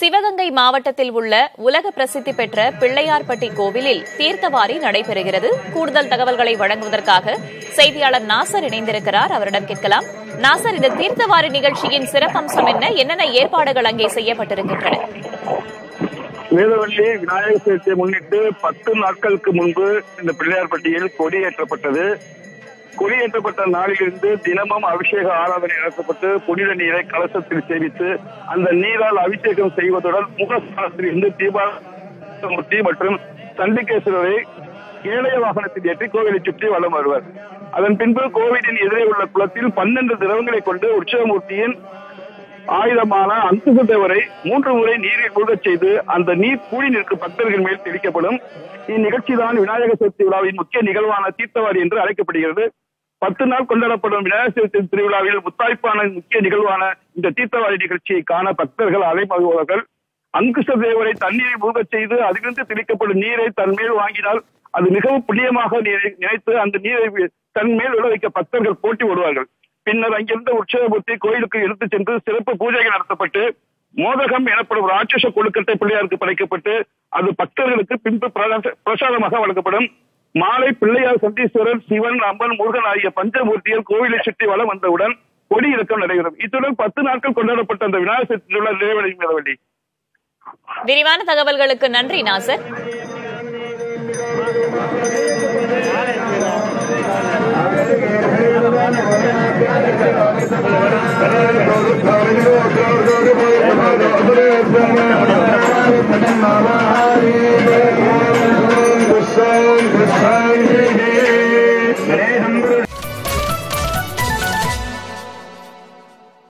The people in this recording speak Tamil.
சிவகங்கை மாவட்டத்தில் உள்ள உலக பிரசித்தி பெற்ற பிள்ளையார்பட்டி கோவிலில் தீர்த்தவாரி நடைபெறுகிறது கூடுதல் தகவல்களை வழங்குவதற்காக செய்தியாளர் நாசர் இணைந்திருக்கிறார் அவரிடம் கேட்கலாம் நாசர் இந்த தீர்த்தவாரி நிகழ்ச்சியின் சிறப்பம்சம் என்ன என்னென்ன ஏற்பாடுகள் அங்கே செய்யப்பட்டிருக்கின்றன வேதவள்ளி விநாயகர் சதுர்த்தியை முன்னிட்டு பத்து நாட்களுக்கு முன்பு இந்த பிள்ளையார்பட்டியில் கொடியேற்றப்பட்டது கொடியேற்றப்பட்ட நாளிலிருந்து தினமும் அபிஷேக ஆராதனை நடத்தப்பட்டு புனித நீரை கலசத்தில் சேமித்து அந்த நீரால் அபிஷேகம் செய்வதுடன் முகஸ்தானத்தில் இருந்து தீபாவளி மற்றும் சண்டிகேஸ்வரரை ஏழைய வாகனத்தில் ஏற்றி கோவிலை சுற்றி வலம் வருவர் அதன் பின்பு கோவிலின் எதிரே உள்ள குளத்தில் பன்னெண்டு திரவங்களை கொண்டு உற்சவமூர்த்தியின் ஆயுதமான அந்துகுதவரை மூன்று முறை நீரில் மூழ்கச் செய்து அந்த நீர் கூடி நிற்கும் பக்தர்கள் மேல் தெளிக்கப்படும் இந்நிகழ்ச்சி தான் விநாயகர் சதுர்த்தி விழாவின் முக்கிய நிகழ்வான தீர்த்தவாரி என்று அழைக்கப்படுகிறது பத்து நாள் கொண்டாடப்படும் விநாயகர் சதுர்த்தி திருவிழாவில் முத்தாய்ப்பான முக்கிய நிகழ்வான இந்த தீர்த்தவாரி நிகழ்ச்சியை காண பக்தர்கள் அலைமகுவார்கள் அங்குச தேவரை தண்ணீரை மூழ்கச் செய்து அதிலிருந்து தெளிக்கப்படும் நீரை தன் மேல் வாங்கினால் அது மிகவும் புண்ணியமாக நினை- நினைத்து அந்த நீரை வி- தன் மேல் விழ வைக்க பக்தர்கள் போட்டி விடுவார்கள் பின்னர் அங்கிருந்த உற்சவமூர்த்தி கோயிலுக்கு எடுத்துச் சென்று சிறப்பு பூஜைகள் நடத்தப்பட்டு மோதகம் எனப்படும் ராட்சச கொழுக்கட்டை பிள்ளையாருக்கு படைக்கப்பட்டு அது பக்தர்களுக்கு பின்பு பிரசாத- பிரசாதமாக வழங்கப்படும் மாலை பிள்ளையார் சண்டீஸ்வரர் சிவன் அம்மன் முருகன் ஆகிய பஞ்சமூர்த்திகள் கோவிலை சுற்றி வலம் வந்தவுடன் கொடி இறக்கம் நடைபெறும் இத்துடன் பத்து நாட்கள் கொண்டாடப்பட்ட அந்த விநாயகர் சதுர்த்தி திருவிழா நிறைவடையும் மேலவள்ளி விரிவான தகவல்களுக்கு நன்றி நாசர் Thank you.